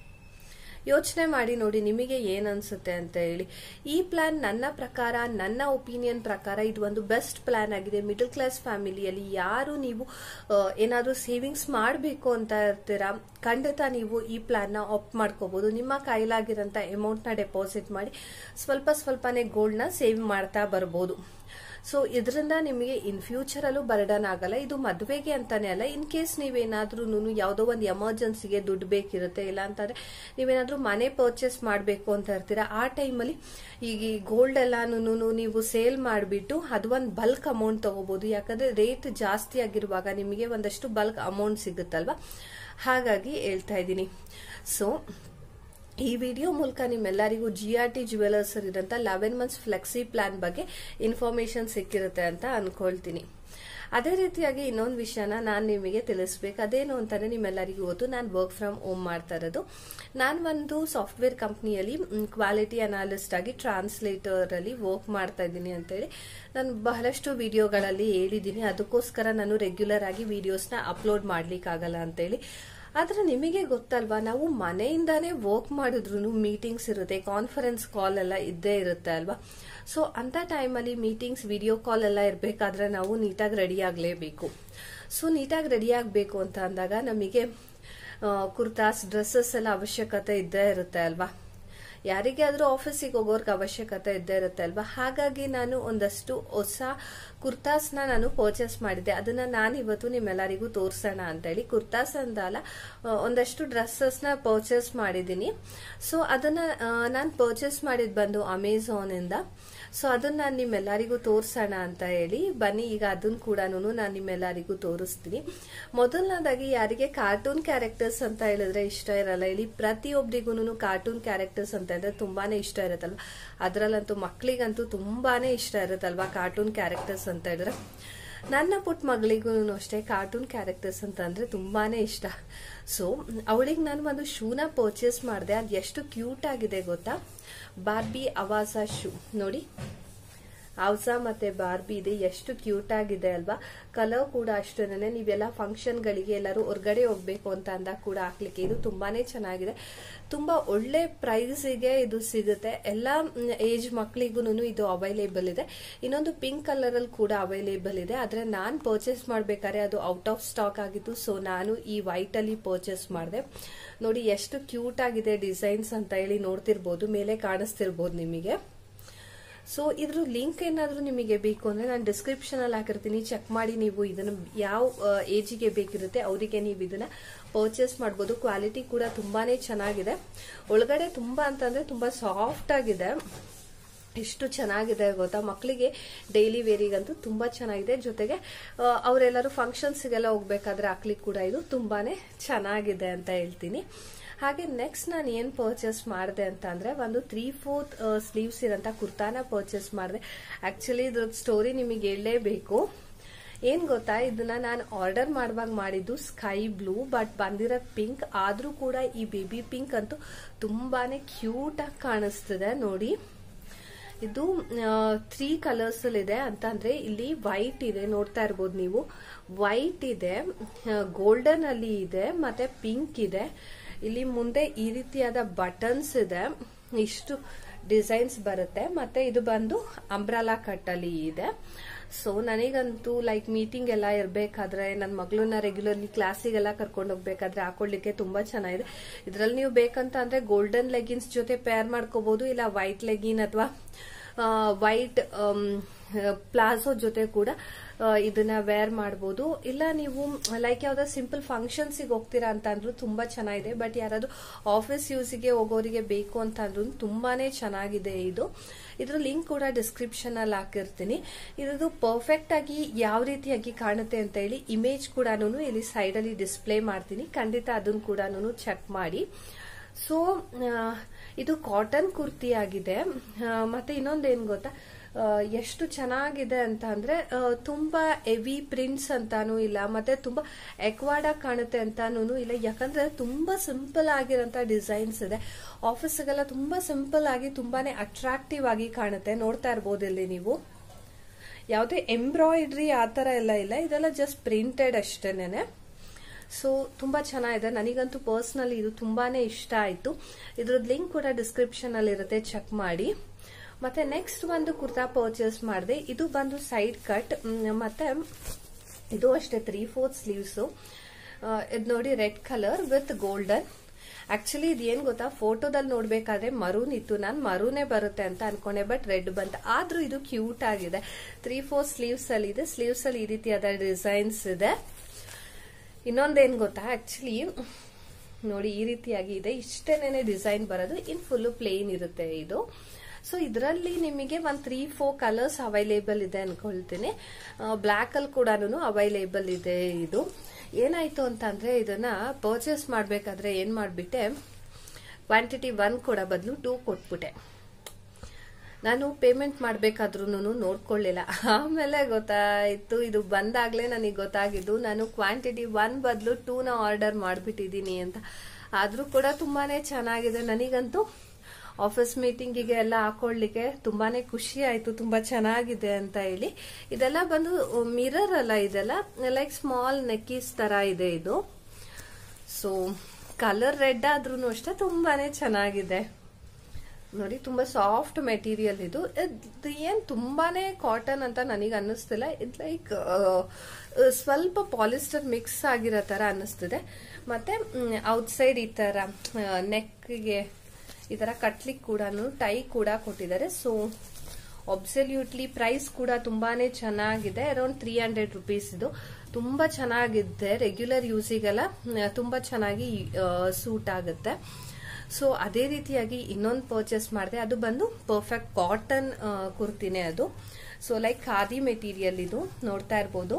ಯೋಚನೆ ಮಾಡಿ ನೋಡಿ ನಿಮಗೆ ಏನ್ ಅನ್ಸುತ್ತೆ ಅಂತ ಹೇಳಿ ಈ ಪ್ಲಾನ್ ನನ್ನ ಪ್ರಕಾರ ನನ್ನ ಒಪಿನಿಯನ್ ಪ್ರಕಾರ ಇದು ಒಂದು ಬೆಸ್ಟ್ ಪ್ಲಾನ್ ಆಗಿದೆ ಮಿಡಲ್ ಕ್ಲಾಸ್ ಫ್ಯಾಮಿಲಿಯಲ್ಲಿ ಯಾರು ನೀವು ಏನಾದರೂ ಸೇವಿಂಗ್ಸ್ ಮಾಡಬೇಕು ಅಂತ ಇರ್ತೀರಾ ಖಂಡಿತ ನೀವು ಈ ಪ್ಲಾನ್ ನ ಆಪ್ಟ್ ಮಾಡ್ಕೋಬಹುದು ನಿಮ್ಮ ಕೈಲಾಗಿರೋಂಥ ಅಮೌಂಟ್ ನ ಡೆಪಾಸಿಟ್ ಮಾಡಿ ಸ್ವಲ್ಪ ಸ್ವಲ್ಪನೇ ಗೋಲ್ಡ್ ನ ಸೇವ್ ಮಾಡ್ತಾ ಬರ್ಬೋದು ಸೊ ಇದರಿಂದ ನಿಮಗೆ ಇನ್ ಫ್ಯೂಚರ್ ಅಲ್ಲೂ ಬರ್ಡನ್ ಆಗಲ್ಲ ಇದು ಮದುವೆಗೆ ಅಂತಾನೆ ಅಲ್ಲ ಇನ್ ಕೇಸ್ ನೀವೇನಾದ್ರೂ ಯಾವುದೋ ಒಂದು ಎಮರ್ಜೆನ್ಸಿಗೆ ದುಡ್ಡು ಬೇಕಿರುತ್ತೆ ಇಲ್ಲ ಅಂತಂದ್ರೆ ನೀವೇನಾದ್ರೂ ಮನೆ ಪರ್ಚೇಸ್ ಮಾಡಬೇಕು ಅಂತ ಇರ್ತೀರಾ ಆ ಟೈಮಲ್ಲಿ ಈಗ ಈ ಗೋಲ್ಡ್ ಎಲ್ಲಾನು ನೀವು ಸೇಲ್ ಮಾಡಿಬಿಟ್ಟು ಅದು ಒಂದು ಬಲ್ಕ್ ಅಮೌಂಟ್ ತಗೋಬಹುದು ಯಾಕಂದ್ರೆ ರೇಟ್ ಜಾಸ್ತಿ ಆಗಿರುವಾಗ ನಿಮಗೆ ಒಂದಷ್ಟು ಬಲ್ಕ್ ಅಮೌಂಟ್ ಸಿಗುತ್ತಲ್ವಾ ಹಾಗಾಗಿ ಹೇಳ್ತಾ ಇದ್ದೀನಿ ಸೊ ಈ ವಿಡಿಯೋ ಮೂಲಕ ನಿಮ್ಮೆಲ್ಲರಿಗೂ ಜಿ ಆರ್ ಟಿ ಜ್ಯುವೆಲರ್ಸ್ ಇರೋಂಥ ಲೆವೆನ್ ಮಂತ್ಸ್ ಫ್ಲೆಕ್ಸಿ ಪ್ಲಾನ್ ಬಗ್ಗೆ ಇನ್ಫಾರ್ಮೇಶನ್ ಸಿಕ್ಕಿರುತ್ತೆ ಅಂತ ಅನ್ಕೊಳ್ತೀನಿ ಅದೇ ರೀತಿಯಾಗಿ ಇನ್ನೊಂದು ವಿಷಯನ ನಾನು ನಿಮಗೆ ತಿಳಿಸ್ಬೇಕು ಅದೇನು ಅಂತಾನೆ ನಿಮ್ಮೆಲ್ಲರಿಗೂ ಗೊತ್ತು ನಾನು ವರ್ಕ್ ಫ್ರಮ್ ಹೋಮ್ ಮಾಡ್ತಾ ಇರೋದು ನಾನು ಒಂದು ಸಾಫ್ಟ್ವೇರ್ ಕಂಪ್ನಿಯಲ್ಲಿ ಕ್ವಾಲಿಟಿ ಅನಾಲಿಸ್ಟ್ ಆಗಿ ಟ್ರಾನ್ಸ್ಲೇಟರ್ ಅಲ್ಲಿ ವರ್ಕ್ ಮಾಡ್ತಾ ಇದ್ದೀನಿ ಅಂತೇಳಿ ನಾನು ಬಹಳಷ್ಟು ವಿಡಿಯೋಗಳಲ್ಲಿ ಹೇಳಿದ್ದೀನಿ ಅದಕ್ಕೋಸ್ಕರ ನಾನು ರೆಗ್ಯುಲರ್ ಆಗಿ ವಿಡಿಯೋಸ್ನ ಅಪ್ಲೋಡ್ ಮಾಡ್ಲಿಕ್ಕಾಗಲ್ಲ ಅಂತೇಳಿ ಆದ್ರೆ ನಿಮಗೆ ಗೊತ್ತಲ್ವಾ ನಾವು ಮನೆಯಿಂದಾನೇ ವರ್ಕ್ ಮಾಡಿದ್ರು ಮೀಟಿಂಗ್ಸ್ ಇರುತ್ತೆ ಕಾನ್ಫರೆನ್ಸ್ ಕಾಲ್ ಎಲ್ಲ ಇದ್ದೇ ಇರುತ್ತೆ ಅಲ್ವಾ ಸೊ ಅಂತ ಟೈಮಲ್ಲಿ ಮೀಟಿಂಗ್ಸ್ ವಿಡಿಯೋ ಕಾಲ್ ಎಲ್ಲ ಇರಬೇಕಾದ್ರೆ ನಾವು ನೀಟಾಗಿ ರೆಡಿ ಆಗಲೇಬೇಕು ಸೊ ನೀಟಾಗಿ ರೆಡಿ ಆಗಬೇಕು ಅಂತ ಅಂದಾಗ ನಮಗೆ ಕುರ್ತಾಸ್ ಡ್ರೆಸ್ಸಸ್ ಎಲ್ಲ ಅವಶ್ಯಕತೆ ಇದ್ದೇ ಇರುತ್ತೆ ಅಲ್ವಾ ಯಾರಿಗೆ ಆದ್ರೂ ಆಫೀಸಿಗೆ ಹೋಗೋರ್ಗೆ ಅವಶ್ಯಕತೆ ಇದ್ದೇ ಇರುತ್ತೆ ಅಲ್ವಾ ಹಾಗಾಗಿ ನಾನು ಒಂದಷ್ಟು ಹೊಸ ಕುರ್ತಾಸ್ನ ನಾನು ಪರ್ಚೇಸ್ ಮಾಡಿದ್ದೆ ಅದನ್ನ ನಾನು ಇವತ್ತು ನಿಮ್ಮೆಲ್ಲರಿಗೂ ತೋರಿಸೋಣ ಅಂತ ಹೇಳಿ ಕುರ್ತಾಸ್ ಅಂದಲ್ಲ ಒಂದಷ್ಟು ಡ್ರೆಸ್ಸಸ್ನ ಪರ್ಚೇಸ್ ಮಾಡಿದ್ದೀನಿ ಸೊ ಅದನ್ನ ನಾನು ಪರ್ಚೇಸ್ ಮಾಡಿದ್ ಬಂದು ಅಮೆಝಾನ್ ಇಂದ ಸೊ ಅದನ್ನ ನಾನು ನಿಮ್ಮೆಲ್ಲರಿಗೂ ತೋರಿಸೋಣ ಅಂತ ಹೇಳಿ ಬನ್ನಿ ಈಗ ಅದನ್ನ ಕೂಡ ನಾನು ನಿಮ್ಮೆಲ್ಲರಿಗೂ ತೋರಿಸ್ತೀನಿ ಮೊದಲನೇದಾಗಿ ಯಾರಿಗೆ ಕಾರ್ಟೂನ್ ಕ್ಯಾರೆಕ್ಟರ್ಸ್ ಅಂತ ಹೇಳಿದ್ರೆ ಇಷ್ಟ ಇರಲ್ಲ ಇಲ್ಲಿ ಪ್ರತಿಯೊಬ್ಬರಿಗೂ ಕಾರ್ಟೂನ್ ಕ್ಯಾರೆಕ್ಟರ್ಸ್ ಅಂತ ಹೇಳಿದ್ರೆ ತುಂಬಾನೇ ಇಷ್ಟ ಇರುತ್ತಲ್ವಾ ಅದರಲ್ಲಂತೂ ಮಕ್ಕಳಿಗಂತೂ ತುಂಬಾನೇ ಇಷ್ಟ ಇರುತ್ತಲ್ವಾ ಕಾರ್ಟೂನ್ ಕ್ಯಾರೆಕ್ಟರ್ಸ್ ಅಂತ ಹೇಳಿದ್ರೆ ನನ್ನ ಪುಟ್ಟ ಮಗಳಿಗೂ ಅಷ್ಟೇ ಕಾರ್ಟೂನ್ ಕ್ಯಾರೆಕ್ಟರ್ಸ್ ಅಂತ ಅಂದ್ರೆ ತುಂಬಾನೇ ಇಷ್ಟ ಸೊ ಅವಳಿಗೆ ನಾನು ಒಂದು ಶೂನ ಪರ್ಚೇಸ್ ಮಾಡಿದೆ ಅದು ಎಷ್ಟು ಕ್ಯೂಟ್ ಆಗಿದೆ ಗೊತ್ತಾ ಬಾರ್ಬಿ ಅವಾಸ ಶೂ ನೋಡಿ ಆವ್ಸಾ ಮತ್ತೆ ಬಾರ್ಬಿ ಇದೆ ಎಷ್ಟು ಕ್ಯೂಟ್ ಆಗಿದೆ ಅಲ್ವಾ ಕಲರ್ ಕೂಡ ಅಷ್ಟೇನೆ ನೀವೆಲ್ಲ ಫಂಕ್ಷನ್ ಗಳಿಗೆ ಎಲ್ಲರೂ ಹೊರಗಡೆ ಹೋಗ್ಬೇಕು ಅಂತ ಅಂದಾಗ ಕೂಡ ಹಾಕ್ಲಿಕ್ಕೆ ಇದು ತುಂಬಾನೇ ಚೆನ್ನಾಗಿದೆ ತುಂಬಾ ಒಳ್ಳೆ ಪ್ರೈಸ್ಗೆ ಇದು ಸಿಗುತ್ತೆ ಎಲ್ಲ ಏಜ್ ಮಕ್ಕಳಿಗೂ ಇದು ಅವೈಲೇಬಲ್ ಇದೆ ಇನ್ನೊಂದು ಪಿಂಕ್ ಕಲರ್ ಅಲ್ಲಿ ಕೂಡ ಅವೈಲೇಬಲ್ ಇದೆ ಆದ್ರೆ ನಾನ್ ಪರ್ಚೇಸ್ ಮಾಡ್ಬೇಕಾದ್ರೆ ಅದು ಔಟ್ ಆಫ್ ಸ್ಟಾಕ್ ಆಗಿತ್ತು ಸೊ ನಾನು ಈ ವೈಟ್ ಅಲ್ಲಿ ಪರ್ಚೇಸ್ ಮಾಡಿದೆ ನೋಡಿ ಎಷ್ಟು ಕ್ಯೂಟ್ ಆಗಿದೆ ಡಿಸೈನ್ಸ್ ಅಂತ ಹೇಳಿ ನೋಡ್ತಿರ್ಬೋದು ಮೇಲೆ ಕಾಣಿಸ್ತಿರ್ಬೋದು ನಿಮಗೆ ಸೊ ಇದ್ರ ಲಿಂಕ್ ಏನಾದರೂ ನಿಮಗೆ ಬೇಕು ಅಂದ್ರೆ ನಾನು ಡಿಸ್ಕ್ರಿಪ್ಷನ್ ಅಲ್ಲಿ ಹಾಕಿರ್ತೀನಿ ಚೆಕ್ ಮಾಡಿ ನೀವು ಇದನ್ನ ಯಾವ ಏಜಿಗೆ ಬೇಕಿರುತ್ತೆ ಅವರಿಗೆ ನೀವು ಇದನ್ನ ಪರ್ಚೇಸ್ ಮಾಡ್ಬೋದು ಕ್ವಾಲಿಟಿ ಕೂಡ ತುಂಬಾನೇ ಚೆನ್ನಾಗಿದೆ ಒಳಗಡೆ ತುಂಬಾ ಅಂತಂದ್ರೆ ತುಂಬಾ ಸಾಫ್ಟ್ ಆಗಿದೆ ಎಷ್ಟು ಚೆನ್ನಾಗಿದೆ ಗೊತ್ತಾ ಮಕ್ಕಳಿಗೆ ಡೈಲಿ ವೇರಿಗಂತೂ ತುಂಬಾ ಚೆನ್ನಾಗಿದೆ ಜೊತೆಗೆ ಅವರೆಲ್ಲರೂ ಫಂಕ್ಷನ್ಸ್ಗೆಲ್ಲ ಹೋಗ್ಬೇಕಾದ್ರೆ ಹಾಕ್ಲಿಕ್ಕೆ ಕೂಡ ಇದು ತುಂಬಾನೇ ಚೆನ್ನಾಗಿದೆ ಅಂತ ಹೇಳ್ತೀನಿ ಹಾಗೆ ನೆಕ್ಸ್ಟ್ ನಾನು ಏನ್ ಪರ್ಚೇಸ್ ಮಾಡಿದೆ ಅಂತ ಅಂದ್ರೆ ಒಂದು ತ್ರೀ ಫೋರ್ತ್ ಸ್ಲೀವ್ಸ್ ಇರೋಂಥ ಕುರ್ತಾನ ಪರ್ಚೇಸ್ ಮಾಡಿದೆ ಆಕ್ಚುಲಿ ಇದ್ರ ಸ್ಟೋರಿ ನಿಮಗೆ ಹೇಳಲೇಬೇಕು ಏನ್ ಗೊತ್ತಾ ಇದನ್ನ ನಾನು ಆರ್ಡರ್ ಮಾಡುವಾಗ ಮಾಡಿದ್ದು ಸ್ಕೈ ಬ್ಲೂ ಬಟ್ ಬಂದಿರೋದು ಪಿಂಕ್ ಆದ್ರೂ ಕೂಡ ಈ ಬೇಬಿ ಪಿಂಕ್ ಅಂತೂ ತುಂಬಾನೇ ಕ್ಯೂಟ್ ಆಗಿ ಕಾಣಿಸ್ತಿದೆ ನೋಡಿ ಇದು ತ್ರೀ ಕಲರ್ಸ್ ಅಲ್ಲಿ ಇದೆ ಅಂತ ಅಂದ್ರೆ ಇಲ್ಲಿ ವೈಟ್ ಇದೆ ನೋಡ್ತಾ ಇರ್ಬೋದು ನೀವು ವೈಟ್ ಇದೆ ಗೋಲ್ಡನ್ ಅಲ್ಲಿ ಇದೆ ಮತ್ತೆ ಪಿಂಕ್ ಇದೆ ಇಲ್ಲಿ ಮುಂದೆ ಈ ರೀತಿಯಾದ ಬಟನ್ಸ್ ಇದೆ ಇಷ್ಟು ಡಿಸೈನ್ಸ್ ಬರುತ್ತೆ ಮತ್ತೆ ಇದು ಬಂದು ಅಂಬ್ರಾಲಾ ಕಟ್ಟಲ್ಲಿ ಇದೆ ಸೊ ನನಗಂತೂ ಲೈಕ್ ಮೀಟಿಂಗ್ ಎಲ್ಲ ಇರಬೇಕಾದ್ರೆ ನನ್ನ ಮಗಳನ್ನ ರೆಗ್ಯುಲರ್ಲಿ ಕ್ಲಾಸಿಗೆಲ್ಲ ಕರ್ಕೊಂಡು ಹೋಗ್ಬೇಕಾದ್ರೆ ಹಾಕೊಳ್ಳಿಕ್ಕೆ ತುಂಬಾ ಚೆನ್ನಾಗಿದೆ ಇದರಲ್ಲಿ ನೀವು ಬೇಕಂತ ಅಂದ್ರೆ ಗೋಲ್ಡನ್ ಲೆಗಿನ್ಸ್ ಜೊತೆ ಪೇರ್ ಮಾಡ್ಕೋಬಹುದು ಇಲ್ಲ ವೈಟ್ ಲೆಗಿನ್ ಅಥವಾ ವೈಟ್ ಪ್ಲಾಜೋ ಜೊತೆ ಕೂಡ ಆ, ಇದನ್ನ ವೇರ್ ಮಾಡಬಹುದು ಇಲ್ಲ ನೀವು ಲೈಕ್ ಯಾವ್ದಾದ್ರು ಸಿಂಪಲ್ ಫಂಕ್ಷನ್ಸಿಗೆ ಹೋಗ್ತೀರಾ ಅಂತ ಅಂದ್ರೂ ತುಂಬಾ ಚೆನ್ನಾಗಿದೆ ಬಟ್ ಯಾರಾದ್ರೂ ಆಫೀಸ್ ಯೂಸಿಗೆ ಹೋಗೋರಿಗೆ ಬೇಕು ಅಂತ ಅಂದ್ರೂ ತುಂಬಾನೇ ಚೆನ್ನಾಗಿದೆ ಇದು ಇದ್ರ ಲಿಂಕ್ ಕೂಡ ಡಿಸ್ಕ್ರಿಪ್ಷನ್ ಅಲ್ಲಿ ಹಾಕಿರ್ತೀನಿ ಇದ್ರದ್ದು ಪರ್ಫೆಕ್ಟ್ ಆಗಿ ಯಾವ ರೀತಿಯಾಗಿ ಕಾಣುತ್ತೆ ಅಂತ ಹೇಳಿ ಇಮೇಜ್ ಕೂಡ ಇಲ್ಲಿ ಸೈಡ್ ಅಲ್ಲಿ ಡಿಸ್ಪ್ಲೇ ಮಾಡ್ತೀನಿ ಖಂಡಿತ ಅದನ್ನ ಕೂಡ ಚೆಕ್ ಮಾಡಿ ಸೊ ಇದು ಕಾಟನ್ ಕುರ್ತಿ ಆಗಿದೆ ಆ, ಮತ್ತೆ ಇನ್ನೊಂದೇನ್ ಗೊತ್ತಾ ಆ, ಎಷ್ಟು ಚೆನ್ನಾಗಿದೆ ಅಂತ ಅಂದ್ರೆ ಆ, ತುಂಬಾ ಹೆವಿ ಪ್ರಿಂಟ್ಸ್ ಅಂತಾನೂ ಇಲ್ಲ ಮತ್ತೆ ತುಂಬಾ ಎಕ್ವಾರ್ಡ್ ಆಗಿ ಕಾಣುತ್ತೆ ಅಂತಾನೂ ಇಲ್ಲ ಯಾಕಂದ್ರೆ ತುಂಬಾ ಸಿಂಪಲ್ ಆಗಿರೋಂತ ಡಿಸೈನ್ಸ್ ಇದೆ ಆಫೀಸ್ಗೆಲ್ಲ ತುಂಬಾ ಸಿಂಪಲ್ ಆಗಿ ತುಂಬಾನೇ ಅಟ್ರಾಕ್ಟಿವ್ ಆಗಿ ಕಾಣುತ್ತೆ ನೋಡ್ತಾ ಇರ್ಬೋದು ಇಲ್ಲಿ ನೀವು ಯಾವುದೇ ಎಂಬ್ರಾಯ್ಡ್ರಿ ಆ ಥರ ಎಲ್ಲ ಇಲ್ಲ ಇದೆಲ್ಲ ಜಸ್ಟ್ ಪ್ರಿಂಟೆಡ್ ಅಷ್ಟೇನೆ ಸೊ ತುಂಬಾ ಚೆನ್ನಾಗಿದೆ ನನಗಂತೂ ಪರ್ಸ್ನಲಿ ಇದು ತುಂಬಾನೇ ಇಷ್ಟ ಆಯ್ತು ಇದ್ರದ್ದು ಲಿಂಕ್ ಕೂಡ ಡಿಸ್ಕ್ರಿಪ್ಷನ್ ಅಲ್ಲಿ ಇರುತ್ತೆ ಚೆಕ್ ಮಾಡಿ ಮತ್ತೆ ನೆಕ್ಸ್ಟ್ ಒಂದು ಕುರ್ತಾ ಪರ್ಚೇಸ್ ಮಾಡಿದೆ ಇದು ಬಂದು ಸೈಡ್ ಕಟ್ ಮತ್ತೆ ಇದು ಅಷ್ಟೇ ತ್ರೀ ಫೋರ್ತ್ ಸ್ಲೀವ್ಸ್ ಇದು ನೋಡಿ red colour with golden actually ಇದು ಏನ್ ಗೊತ್ತಾ ಫೋಟೋದಲ್ಲಿ ನೋಡ್ಬೇಕಾದ್ರೆ ಮರೂನ್ ಇತ್ತು ನಾನು ಮರೂನೇ ಬರುತ್ತೆ ಅಂತ ಅನ್ಕೊಂಡೆ ಬಟ್ ರೆಡ್ ಬಂತ ಆದ್ರೂ ಇದು ಕ್ಯೂಟ್ ಆಗಿದೆ ತ್ರೀ ಫೋರ್ ಸ್ಲೀವ್ಸ್ ಅಲ್ಲಿ ಇದೆ ಸ್ಲೀವ್ಸ್ ಅಲ್ಲಿ ಈ ರೀತಿಯಾದ ಡಿಸೈನ್ಸ್ ಇದೆ ಇನ್ನೊಂದೇನ್ ಗೊತ್ತಾ ಆಕ್ಚುಲಿ ನೋಡಿ ಈ ರೀತಿಯಾಗಿ ಇದೆ ಇಷ್ಟೇನೆ ಡಿಸೈನ್ ಬರೋದು ಇನ್ ಫುಲ್ ಪ್ಲೇನ್ ಇರುತ್ತೆ ಇದು ಸೊ ಇದರಲ್ಲಿ ನಿಮಗೆ ಒಂದ್ ತ್ರೀ ಫೋರ್ ಕಲರ್ಸ್ ಅವೈಲೇಬಲ್ ಇದೆ ಅನ್ಕೊಳ್ತೀನಿ ಬ್ಲ್ಯಾಕ್ ಅಲ್ಲಿ ಕೂಡ ಅವೈಲೇಬಲ್ ಇದೆ ಇದು ಏನಾಯ್ತು ಅಂತ ಅಂದ್ರೆ ಇದನ್ನ ಪರ್ಚೇಸ್ ಮಾಡ್ಬೇಕಾದ್ರೆ ಏನ್ ಮಾಡ್ಬಿಟ್ಟೆ ಕ್ವಾಂಟಿಟಿ ಒನ್ ಕೊಡೋ ಬದಲು ಟೂ ಕೊಟ್ಬಿಟ್ಟೆ ನಾನು ಪೇಮೆಂಟ್ ಮಾಡ್ಬೇಕಾದ್ರೂ ನೋಡ್ಕೊಳ್ಳಿಲ್ಲ ಆಮೇಲೆ ಗೊತ್ತಾಯ್ತು ಇದು ಬಂದಾಗ್ಲೇ ನನಗೆ ಗೊತ್ತಾಗಿದ್ದು ನಾನು ಕ್ವಾಂಟಿಟಿ ಒನ್ ಬದಲು ಟೂನ ಆರ್ಡರ್ ಮಾಡಿಬಿಟ್ಟಿದ್ದೀನಿ ಅಂತ ಆದ್ರೂ ಕೂಡ ತುಂಬಾನೇ ಚೆನ್ನಾಗಿದೆ ನನಗಂತೂ ಆಫೀಸ್ ಮೀಟಿಂಗಿಗೆ ಎಲ್ಲ ಹಾಕೊಳ್ಳಿಕ್ಕೆ ತುಂಬಾನೇ ಖುಷಿ ಆಯ್ತು ತುಂಬಾ ಚೆನ್ನಾಗಿದೆ ಅಂತ ಹೇಳಿ ಇದೆಲ್ಲ ಬಂದು ಮಿರರ್ ಅಲ್ಲ ಇದೆಲ್ಲ ಲೈಕ್ ಸ್ಮಾಲ್ ನೆಕ್ಕೀಸ್ ತರ ಇದೆ ಇದು ಸೊ ಕಲರ್ ರೆಡ್ ಆದ್ರೂ ಅಷ್ಟೇ ತುಂಬಾನೇ ಚೆನ್ನಾಗಿದೆ ನೋಡಿ ತುಂಬಾ ಸಾಫ್ಟ್ ಮೆಟೀರಿಯಲ್ ಇದು ಇದು ಏನ್ ತುಂಬಾನೇ ಕಾಟನ್ ಅಂತ ನನಗೆ ಅನ್ನಿಸ್ತಿಲ್ಲ ಇದು ಲೈಕ್ ಸ್ವಲ್ಪ ಪಾಲಿಸ್ಟರ್ ಮಿಕ್ಸ್ ಆಗಿರೋ ತರ ಅನ್ನಿಸ್ತಿದೆ ಮತ್ತೆ ಔಟ್ಸೈಡ್ ಈ ತರ ನೆಕ್ಗೆ ಈ ತರ ಕಟ್ಲಿಕ್ ಕೂಡ ಟೈ ಕೂಡ ಕೊಟ್ಟಿದ್ದಾರೆ ಸೊ ಅಬ್ಸಲ್ಯೂಟ್ಲಿ ಪ್ರೈಸ್ ಕೂಡ ತುಂಬಾನೇ ಚೆನ್ನಾಗಿದೆ ಅರೌಂಡ್ ತ್ರೀ ಹಂಡ್ರೆಡ್ ರುಪೀಸ್ ಇದು ತುಂಬಾ ಚೆನ್ನಾಗಿದೆ ರೆಗ್ಯುಲರ್ ಯೂಸಿಗೆಲ್ಲ ತುಂಬಾ ಚೆನ್ನಾಗಿ ಸೂಟ್ ಆಗುತ್ತೆ ಸೊ ಅದೇ ರೀತಿಯಾಗಿ ಇನ್ನೊಂದು ಪರ್ಚೇಸ್ ಮಾಡಿದೆ ಅದು ಬಂದು ಪರ್ಫೆಕ್ಟ್ ಕಾಟನ್ ಕುರ್ತಿನೇ ಅದು ಸೊ ಲೈಕ್ ಖಾದಿ ಮೆಟೀರಿಯಲ್ ಇದು ನೋಡ್ತಾ ಇರ್ಬೋದು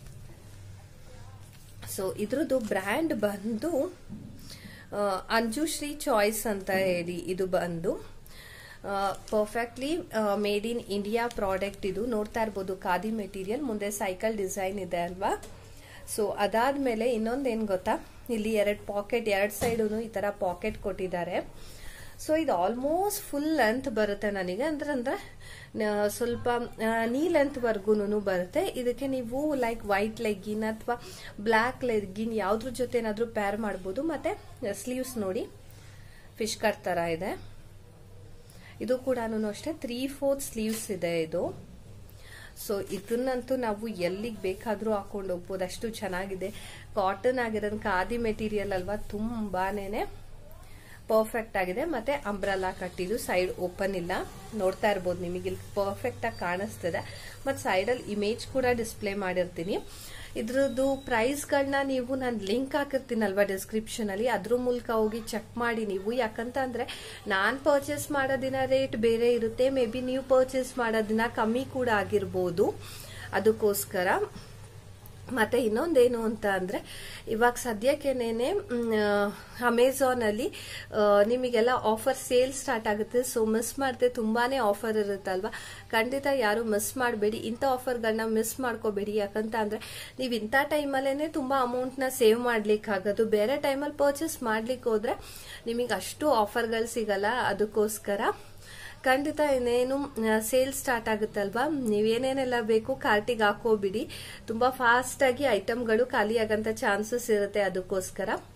ಸೊ ಇದ್ರದ್ದು ಬ್ರ್ಯಾಂಡ್ ಬಂದು ಅಂಜುಶ್ರೀ ಚಾಯ್ಸ್ ಅಂತ ಹೇಳಿ ಇದು ಬಂದು perfectly made in India product ಇದು ನೋಡ್ತಾ ಇರ್ಬೋದು ಖಾದಿ ಮೆಟೀರಿಯಲ್ ಮುಂದೆ ಸೈಕಲ್ ಡಿಸೈನ್ ಇದೆ ಅಲ್ವಾ ಸೊ ಅದಾದ್ಮೇಲೆ ಇನ್ನೊಂದೇನ್ ಗೊತ್ತಾ ಇಲ್ಲಿ ಎರಡು ಪಾಕೆಟ್ ಎರಡ್ ಸೈಡು ಈ ತರ ಪಾಕೆಟ್ ಕೊಟ್ಟಿದ್ದಾರೆ ಸೊ ಇದು ಆಲ್ಮೋಸ್ಟ್ ಫುಲ್ ಲೆಂತ್ ಬರುತ್ತೆ ನನಗೆ ಅಂದ್ರೆ ಅಂದ್ರೆ ಸ್ವಲ್ಪ ನೀ ಲೆಂತ್ ವರ್ಗೂನು ಬರುತ್ತೆ ಇದಕ್ಕೆ ನೀವು ಲೈಕ್ ವೈಟ್ ಲೆಗ್ಗಿನ್ ಅಥವಾ ಬ್ಲ್ಯಾಕ್ ಲೆಗ್ಗಿನ್ ಯಾವ್ದ್ರ ಜೊತೆ ಏನಾದ್ರೂ ಪೇರ್ ಮಾಡ್ಬೋದು ಮತ್ತೆ ಸ್ಲೀವ್ಸ್ ನೋಡಿ ಫಿಶ್ ಕಟ್ ತರ ಇದೆ ಇದು ಕೂಡ ಅಷ್ಟೇ ತ್ರೀ ಫೋರ್ತ್ ಸ್ಲೀವ್ಸ್ ಇದೆ ಇದು ಸೊ ಇದನ್ನಂತೂ ನಾವು ಎಲ್ಲಿಗೆ ಬೇಕಾದ್ರೂ ಹಾಕೊಂಡು ಹೋಗ್ಬೋದು ಅಷ್ಟು ಚೆನ್ನಾಗಿದೆ ಕಾಟನ್ ಆಗಿರೋದು ಖಾದಿ ಮೆಟೀರಿಯಲ್ ಅಲ್ವಾ ತುಂಬಾನೇನೆ ಪರ್ಫೆಕ್ಟ್ ಆಗಿದೆ ಮತ್ತೆ ಅಂಬ್ರಲಾ ಕಟ್ಟಿದ್ದು ಸೈಡ್ ಓಪನ್ ಇಲ್ಲ ನೋಡ್ತಾ ಇರ್ಬೋದು ನಿಮಗೆ ಇಲ್ಲಿ ಪರ್ಫೆಕ್ಟ್ ಆಗಿ ಕಾಣಿಸ್ತಿದೆ ಮತ್ತೆ ಸೈಡ್ ಅಲ್ಲಿ ಇಮೇಜ್ ಕೂಡ ಡಿಸ್ಪ್ಲೇ ಮಾಡಿರ್ತೀನಿ ಇದ್ರದ್ದು ಪ್ರೈಸ್ಗಳನ್ನ ನೀವು ನಾನು ಲಿಂಕ್ ಹಾಕಿರ್ತೀನಲ್ವಾ ಡಿಸ್ಕ್ರಿಪ್ಷನ್ ಅಲ್ಲಿ ಅದ್ರ ಮೂಲಕ ಹೋಗಿ ಚೆಕ್ ಮಾಡಿ ನೀವು ಯಾಕಂತ ಅಂದ್ರೆ ನಾನ್ ಪರ್ಚೇಸ್ ಮಾಡೋ ದಿನ ರೇಟ್ ಬೇರೆ ಇರುತ್ತೆ ಮೇ ಬಿ ನೀವು ಪರ್ಚೇಸ್ ಮಾಡೋ ದಿನ ಕಮ್ಮಿ ಕೂಡ ಆಗಿರ್ಬೋದು ಅದಕ್ಕೋಸ್ಕರ ಮತ್ತೆ ಇನ್ನೊಂದೇನು ಅಂತ ಅಂದ್ರೆ ಇವಾಗ ಸದ್ಯಕ್ಕೆನೇನೆ ಅಮೆಝಾನ್ ಅಲ್ಲಿ ನಿಮಗೆಲ್ಲ ಆಫರ್ ಸೇಲ್ ಸ್ಟಾರ್ಟ್ ಆಗುತ್ತೆ ಸೊ ಮಿಸ್ ಮಾಡದೆ ತುಂಬಾನೇ ಆಫರ್ ಇರುತ್ತಲ್ವಾ ಖಂಡಿತ ಯಾರು ಮಿಸ್ ಮಾಡಬೇಡಿ ಇಂಥ ಆಫರ್ಗಳನ್ನ ಮಿಸ್ ಮಾಡ್ಕೋಬೇಡಿ ಯಾಕಂತ ಅಂದ್ರೆ ನೀವು ಇಂಥ ಟೈಮಲ್ಲೇನೆ ತುಂಬಾ ಅಮೌಂಟ್ ನ ಸೇವ್ ಮಾಡ್ಲಿಕ್ಕೆ ಆಗೋದು ಬೇರೆ ಟೈಮಲ್ಲಿ ಪರ್ಚೇಸ್ ಮಾಡ್ಲಿಕ್ಕೆ ಹೋದ್ರೆ ನಿಮಗೆ ಅಷ್ಟು ಆಫರ್ಗಳು ಸಿಗಲ್ಲ ಅದಕ್ಕೋಸ್ಕರ ಖಂಡಿತ ಇನ್ನೇನು ಸೇಲ್ ಸ್ಟಾರ್ಟ್ ಆಗುತ್ತಲ್ವಾ ನೀವೇನೇನೆಲ್ಲ ಬೇಕು ಕಾರ್ಟಿಗೆ ಹಾಕೋಬಿಡಿ ತುಂಬಾ ಫಾಸ್ಟ್ ಆಗಿ ಐಟಮ್ಗಳು ಖಾಲಿ ಆಗಂತ ಚಾನ್ಸಸ್ ಇರುತ್ತೆ ಅದಕ್ಕೋಸ್ಕರ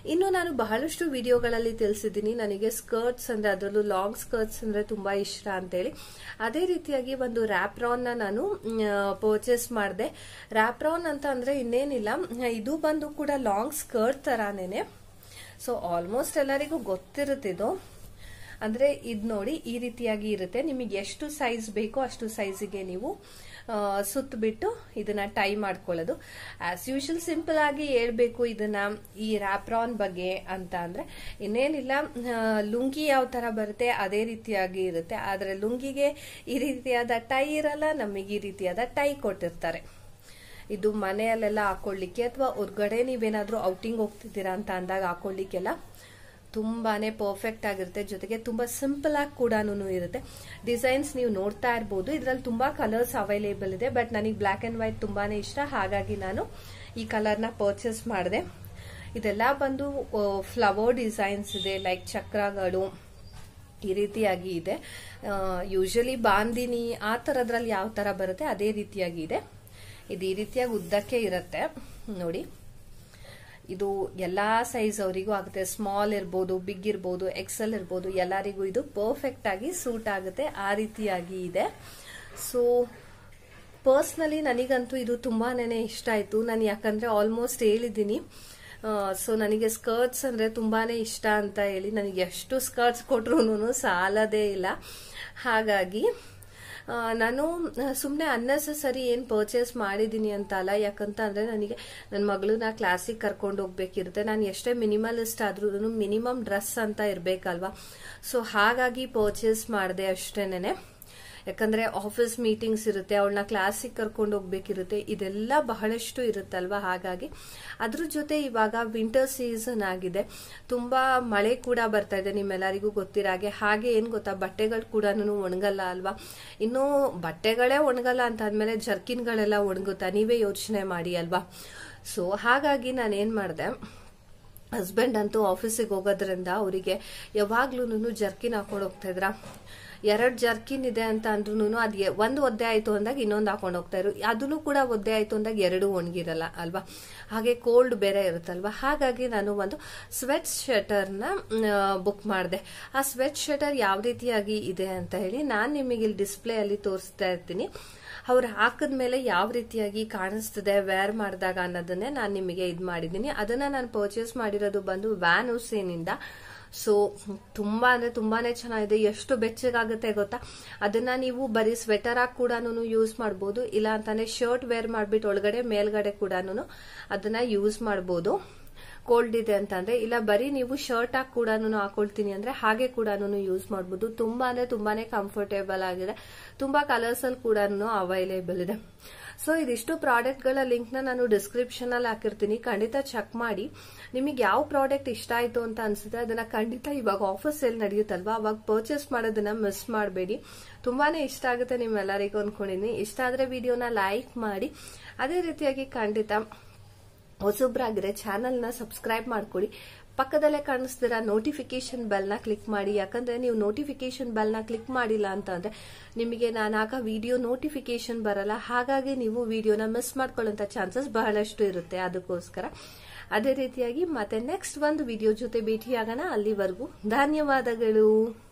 ಇನ್ನು ನಾನು ಬಹಳಷ್ಟು ವಿಡಿಯೋಗಳಲ್ಲಿ ತಿಳಿಸಿದ್ದೀನಿ ನನಗೆ ಸ್ಕರ್ಟ್ಸ್ ಅಂದ್ರೆ ಅದರಲ್ಲೂ ಲಾಂಗ್ ಸ್ಕರ್ಟ್ಸ್ ಅಂದ್ರೆ ತುಂಬಾ ಇಷ್ಟ ಅಂತೇಳಿ ಅದೇ ರೀತಿಯಾಗಿ ಒಂದು ರ್ಯಾಪ್ರಾನ್ ನ ನಾನು ಪರ್ಚೇಸ್ ಮಾಡಿದೆ ರ್ಯಾಪ್ರಾನ್ ಅಂತ ಅಂದ್ರೆ ಇನ್ನೇನಿಲ್ಲ ಇದು ಬಂದು ಕೂಡ ಲಾಂಗ್ ಸ್ಕರ್ಟ್ ತರಾನೇನೆ ಸೊ ಆಲ್ಮೋಸ್ಟ್ ಎಲ್ಲರಿಗೂ ಗೊತ್ತಿರುತ್ತಿದ್ದು ಅಂದ್ರೆ ಇದು ನೋಡಿ ಈ ರೀತಿಯಾಗಿ ಇರುತ್ತೆ ನಿಮಗೆ ಎಷ್ಟು ಸೈಜ್ ಬೇಕೋ ಅಷ್ಟು ಸೈಜಿಗೆ ನೀವು ಸುತ್ತಬಿಟ್ಟು ಇದನ್ನ ಟೈ ಮಾಡ್ಕೊಳ್ಳೋದು ಆಸ್ ಯೂಶಲ್ ಸಿಂಪಲ್ ಆಗಿ ಹೇಳ್ಬೇಕು ಇದನ್ನ ಈ ರ್ಯಾಪ್ರಾನ್ ಬಗ್ಗೆ ಅಂತ ಅಂದ್ರೆ ಇನ್ನೇನಿಲ್ಲ ಲುಂಗಿ ಯಾವ ತರ ಬರುತ್ತೆ ಅದೇ ರೀತಿಯಾಗಿ ಇರುತ್ತೆ ಆದ್ರೆ ಲುಂಗಿಗೆ ಈ ರೀತಿಯಾದ ಟೈ ಇರಲ್ಲ ನಮಗೆ ಈ ರೀತಿಯಾದ ಟೈ ಕೊಟ್ಟಿರ್ತಾರೆ ಇದು ಮನೆಯಲ್ಲೆಲ್ಲ ಹಾಕೊಳ್ಳಿಕ್ಕೆ ಅಥವಾ ಹೊರ್ಗಡೆ ನೀವೇನಾದ್ರೂ ಔಟಿಂಗ್ ಹೋಗ್ತಿದ್ದೀರಾ ಅಂತ ಅಂದಾಗ ಹಾಕೊಳ್ಳಿಕ್ಕೆಲ್ಲ ತುಂಬಾನೇ ಪರ್ಫೆಕ್ಟ್ ಆಗಿರುತ್ತೆ ಜೊತೆಗೆ ತುಂಬಾ ಸಿಂಪಲ್ ಆಗಿ ಕೂಡ ಇರುತ್ತೆ ಡಿಸೈನ್ಸ್ ನೀವು ನೋಡ್ತಾ ಇರ್ಬೋದು ಇದ್ರಲ್ಲಿ ತುಂಬಾ ಕಲರ್ಸ್ ಅವೈಲೇಬಲ್ ಇದೆ ಬಟ್ ನನಗೆ ಬ್ಲಾಕ್ ಅಂಡ್ ವೈಟ್ ತುಂಬಾನೇ ಇಷ್ಟ ಹಾಗಾಗಿ ನಾನು ಈ ಕಲರ್ನ ಪರ್ಚೇಸ್ ಮಾಡಿದೆ ಇದೆಲ್ಲ ಬಂದು ಫ್ಲವರ್ ಡಿಸೈನ್ಸ್ ಇದೆ ಲೈಕ್ ಚಕ್ರಗಳು ಈ ರೀತಿಯಾಗಿ ಇದೆ ಯೂಶಲಿ ಬಾಂದಿನಿ ಆ ತರದ್ರಲ್ಲಿ ಯಾವ ತರ ಬರುತ್ತೆ ಅದೇ ರೀತಿಯಾಗಿ ಇದೆ ಇದು ಈ ರೀತಿಯಾಗಿ ಉದ್ದಕ್ಕೆ ಇರುತ್ತೆ ನೋಡಿ ಇದು ಎಲ್ಲಾ ಸೈಜ್ ಅವರಿಗೂ ಆಗುತ್ತೆ ಸ್ಮಾಲ್ ಇರ್ಬೋದು ಬಿಗ್ ಇರ್ಬೋದು ಎಕ್ಸೆಲ್ ಇರ್ಬೋದು ಎಲ್ಲರಿಗೂ ಇದು ಪರ್ಫೆಕ್ಟ್ ಆಗಿ ಸೂಟ್ ಆಗುತ್ತೆ ಆ ರೀತಿಯಾಗಿ ಇದೆ ಸೊ ಪರ್ಸ್ನಲಿ ನನಗಂತೂ ಇದು ತುಂಬಾನೇ ಇಷ್ಟ ಆಯ್ತು ನಾನು ಯಾಕಂದ್ರೆ ಆಲ್ಮೋಸ್ಟ್ ಹೇಳಿದ್ದೀನಿ ಸೊ ನನಗೆ ಸ್ಕರ್ಟ್ಸ್ ಅಂದ್ರೆ ತುಂಬಾನೇ ಇಷ್ಟ ಅಂತ ಹೇಳಿ ನನಗೆ ಎಷ್ಟು ಸ್ಕರ್ಟ್ಸ್ ಕೊಟ್ರು ಸಾಲದೇ ಇಲ್ಲ ಹಾಗಾಗಿ ನಾನು ಸುಮ್ಮನೆ ಅನ್ನೆಸರಿ ಏನು ಪರ್ಚೇಸ್ ಮಾಡಿದ್ದೀನಿ ಅಂತ ಅಲ್ಲ ಯಾಕಂತ ಅಂದ್ರೆ ನನಗೆ ನನ್ನ ಮಗಳನ್ನ ಕ್ಲಾಸಿಗೆ ಕರ್ಕೊಂಡು ಹೋಗ್ಬೇಕಿರುತ್ತೆ ನಾನು ಎಷ್ಟೇ ಮಿನಿಮಲಿಸ್ಟ್ ಆದ್ರೂ ಮಿನಿಮಮ್ ಡ್ರೆಸ್ ಅಂತ ಇರಬೇಕಲ್ವಾ ಸೊ ಹಾಗಾಗಿ ಪರ್ಚೇಸ್ ಮಾಡಿದೆ ಅಷ್ಟೇನೆ ಯಾಕಂದ್ರೆ ಆಫೀಸ್ ಮೀಟಿಂಗ್ಸ್ ಇರುತ್ತೆ ಅವಳನ್ನ ಕ್ಲಾಸಿಗೆ ಕರ್ಕೊಂಡು ಹೋಗ್ಬೇಕಿರುತ್ತೆ ಇದೆಲ್ಲ ಬಹಳಷ್ಟು ಇರುತ್ತಲ್ವಾ ಹಾಗಾಗಿ ಅದ್ರ ಜೊತೆ ಇವಾಗ ವಿಂಟರ್ ಸೀಸನ್ ಆಗಿದೆ ತುಂಬಾ ಮಳೆ ಕೂಡ ಬರ್ತಾ ಇದೆ ನಿಮ್ಮೆಲ್ಲರಿಗೂ ಗೊತ್ತಿರಾಗೆ ಹಾಗೆ ಏನ್ ಗೊತ್ತಾ ಬಟ್ಟೆಗಳು ಕೂಡ ಒಣಗಲ್ಲ ಅಲ್ವಾ ಇನ್ನು ಬಟ್ಟೆಗಳೇ ಒಣಗಲ್ಲ ಅಂತ ಆದ್ಮೇಲೆ ಜರ್ಕಿನ್ಗಳೆಲ್ಲ ಒಣಗುತ್ತಾ ನೀವೇ ಯೋಚನೆ ಮಾಡಿ ಅಲ್ವಾ ಸೊ ಹಾಗಾಗಿ ನಾನು ಏನ್ ಮಾಡಿದೆ ಹಸ್ಬೆಂಡ್ ಅಂತೂ ಆಫೀಸಿಗೆ ಹೋಗೋದ್ರಿಂದ ಅವರಿಗೆ ಯಾವಾಗ್ಲೂ ಜರ್ಕಿನ್ ಹಾಕೊಂಡು ಹೋಗ್ತಾ ಇದ್ರ ಎರಡ್ ಜರ್ಕಿನ್ ಇದೆ ಅಂತ ಅಂದ್ರೂ ಅದ್ ಒಂದು ಒದ್ದೆ ಆಯ್ತು ಅಂದಾಗ ಇನ್ನೊಂದು ಹಾಕೊಂಡು ಹೋಗ್ತಾ ಇರು ಅದನ್ನು ಕೂಡ ಒದ್ದೆ ಆಯ್ತು ಅಂದಾಗ ಎರಡು ಒಣಗಿರಲ್ಲ ಅಲ್ವಾ ಹಾಗೆ ಕೋಲ್ಡ್ ಬೇರೆ ಇರುತ್ತಲ್ವಾ ಹಾಗಾಗಿ ನಾನು ಒಂದು ಸ್ವೆಟ್ ಶಟರ್ನ ಬುಕ್ ಮಾಡಿದೆ ಆ ಸ್ವೆಟ್ ಶಟರ್ ಯಾವ ರೀತಿಯಾಗಿ ಇದೆ ಅಂತ ಹೇಳಿ ನಾನು ನಿಮಗೆ ಇಲ್ಲಿ ಡಿಸ್ಪ್ಲೇ ಅಲ್ಲಿ ತೋರಿಸ್ತಾ ಇರ್ತೀನಿ ಅವ್ರು ಹಾಕಿದ್ಮೇಲೆ ಯಾವ ರೀತಿಯಾಗಿ ಕಾಣಿಸ್ತದೆ ವೇರ್ ಮಾಡಿದಾಗ ಅನ್ನೋದನ್ನೇ ನಾನು ನಿಮಗೆ ಇದು ಮಾಡಿದ್ದೀನಿ ಅದನ್ನ ನಾನು ಪರ್ಚೇಸ್ ಮಾಡಿರೋದು ಬಂದು ವ್ಯಾನ್ ಹುಸೇನಿಂದ ಸೊ ತುಂಬಾ ಅಂದ್ರೆ ತುಂಬಾನೇ ಚೆನ್ನಾಗಿದೆ ಎಷ್ಟು ಬೆಚ್ಚಗಾಗುತ್ತೆ ಗೊತ್ತಾ ಅದನ್ನ ನೀವು ಬರೀ ಸ್ವೆಟರ್ ಆಗಿ ಕೂಡ ಯೂಸ್ ಮಾಡಬಹುದು ಇಲ್ಲ ಅಂತಾನೆ ಶರ್ಟ್ ವೇರ್ ಮಾಡ್ಬಿಟ್ಟು ಒಳಗಡೆ ಮೇಲ್ಗಡೆ ಕೂಡ ಅದನ್ನ ಯೂಸ್ ಮಾಡಬಹುದು ಕೋಲ್ಡ್ ಇದೆ ಅಂತಂದ್ರೆ ಇಲ್ಲ ಬರೀ ನೀವು ಶರ್ಟ್ ಆಗಿ ಕೂಡ ಹಾಕೊಳ್ತೀನಿ ಅಂದ್ರೆ ಹಾಗೆ ಕೂಡ ಯೂಸ್ ಮಾಡಬಹುದು ತುಂಬಾ ಅಂದ್ರೆ ತುಂಬಾನೇ ಕಂಫರ್ಟೇಬಲ್ ಆಗಿದೆ ತುಂಬಾ ಕಲರ್ಸ್ ಅಲ್ಲಿ ಕೂಡ ಅವೈಲೇಬಲ್ ಇದೆ ಸೊ ಇದಿಷ್ಟು ಪ್ರಾಡಕ್ಟ್ ಗಳ ಲಿಂಕ್ ನ ನಾನು ಡಿಸ್ಕ್ರಿಪ್ಷನ್ ಅಲ್ಲಿ ಹಾಕಿರ್ತೀನಿ ಖಂಡಿತ ಚೆಕ್ ಮಾಡಿ ನಿಮಗೆ ಯಾವ ಪ್ರಾಡಕ್ಟ್ ಇಷ್ಟ ಆಯ್ತು ಅಂತ ಅನ್ಸುತ್ತೆ ಅದನ್ನ ಖಂಡಿತ ಇವಾಗ ಆಫರ್ಸ್ ಎಲ್ಲಿ ನಡೆಯುತ್ತಲ್ವಾ ಅವಾಗ ಪರ್ಚೇಸ್ ಮಾಡೋದನ್ನ ಮಿಸ್ ಮಾಡಬೇಡಿ ತುಂಬಾನೇ ಇಷ್ಟ ಆಗುತ್ತೆ ನಿಮ್ಮೆಲ್ಲರಿಗೂ ಅನ್ಕೊಂಡಿನಿ ಇಷ್ಟ ಆದ್ರೆ ವಿಡಿಯೋನ ಲೈಕ್ ಮಾಡಿ ಅದೇ ರೀತಿಯಾಗಿ ಖಂಡಿತ ಹೊಸೊಬ್ರಾಗಿದ್ರೆ ಚಾನೆಲ್ನ ಸಬ್ಸ್ಕ್ರೈಬ್ ಮಾಡ್ಕೊಳ್ಳಿ ಪಕ್ಕದಲ್ಲೇ ಕಾಣಿಸ್ತೀರಾ ನೋಟಿಫಿಕೇಶನ್ ಬೆಲ್ನ ಕ್ಲಿಕ್ ಮಾಡಿ ಯಾಕಂದ್ರೆ ನೀವು ನೋಟಿಫಿಕೇಶನ್ ಬೆಲ್ನ ಕ್ಲಿಕ್ ಮಾಡಿಲ್ಲ ಅಂತಂದ್ರೆ ನಿಮಗೆ ನಾನು ಆಗ ವಿಡಿಯೋ ನೋಟಿಫಿಕೇಶನ್ ಬರಲ್ಲ ಹಾಗಾಗಿ ನೀವು ವಿಡಿಯೋನ ಮಿಸ್ ಮಾಡ್ಕೊಳ್ಳೋಂಥ ಚಾನ್ಸಸ್ ಬಹಳಷ್ಟು ಇರುತ್ತೆ ಅದಕ್ಕೋಸ್ಕರ ಅದೇ ರೀತಿಯಾಗಿ ಮತ್ತೆ ನೆಕ್ಸ್ಟ್ ಒಂದು ವಿಡಿಯೋ ಜೊತೆ ಭೇಟಿಯಾಗೋಣ ಅಲ್ಲಿವರೆಗೂ ಧನ್ಯವಾದಗಳು